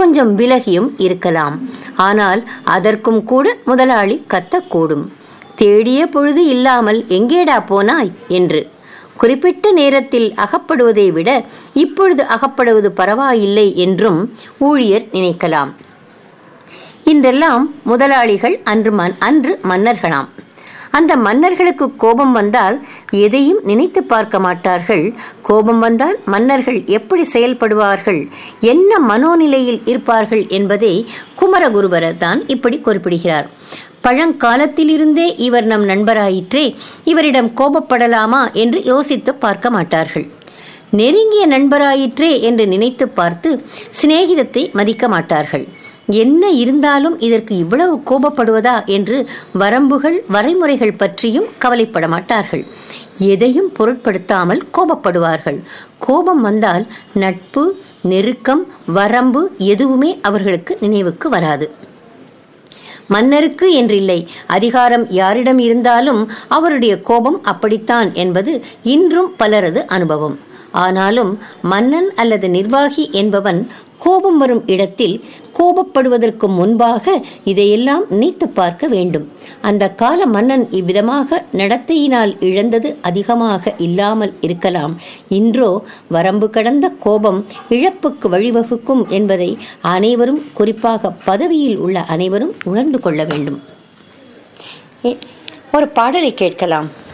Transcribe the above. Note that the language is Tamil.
கொஞ்சம் விலகியும் இருக்கலாம் ஆனால் அதற்கும் கூட முதலாளி கத்தக்கூடும் தேடிய பொழுது இல்லாமல் எங்கேடா போனாய் என்று குறிப்பிட்ட நேரத்தில் அகப்படுவதை விட இப்பொழுது அகப்படுவது பரவாயில்லை என்றும் ஊழியர் நினைக்கலாம் இன்றெல்லாம் முதலாளிகள் அன்று மன் அன்று மன்னர்களாம் அந்த மன்னர்களுக்கு கோபம் வந்தால் எதையும் நினைத்து பார்க்க மாட்டார்கள் கோபம் வந்தால் மன்னர்கள் எப்படி செயல்படுவார்கள் என்ன மனோநிலையில் இருப்பார்கள் என்பதை குமரகுருபரர் தான் இப்படி குறிப்பிடுகிறார் பழங்காலத்திலிருந்தே இவர் நம் நண்பராயிற்றே இவரிடம் கோபப்படலாமா என்று யோசித்து பார்க்க மாட்டார்கள் நெருங்கிய நண்பராயிற்றே என்று நினைத்து பார்த்து சிநேகிதத்தை மதிக்க மாட்டார்கள் என்ன இருந்தாலும் இதற்கு இவ்வளவு கோபப்படுவதா என்று வரம்புகள் வரைமுறைகள் பற்றியும் கவலைப்பட மாட்டார்கள் எதையும் பொருட்படுத்தாமல் கோபப்படுவார்கள் கோபம் வந்தால் நட்பு நெருக்கம் வரம்பு எதுவுமே அவர்களுக்கு நினைவுக்கு வராது மன்னருக்கு என்றில்லை அதிகாரம் யாரிடம் இருந்தாலும் அவருடைய கோபம் அப்படித்தான் என்பது இன்றும் பலரது அனுபவம் ஆனாலும் மன்னன் அல்லது நிர்வாகி என்பவன் கோபம் வரும் இடத்தில் கோபப்படுவதற்கு முன்பாக இதையெல்லாம் நினைத்து பார்க்க வேண்டும் அந்த கால மன்னன் இவ்விதமாக நடத்தையினால் இழந்தது அதிகமாக இல்லாமல் இருக்கலாம் இன்றோ வரம்பு கடந்த கோபம் இழப்புக்கு வழிவகுக்கும் என்பதை அனைவரும் குறிப்பாக பதவியில் உள்ள அனைவரும் உணர்ந்து கொள்ள வேண்டும் ஒரு பாடலை கேட்கலாம்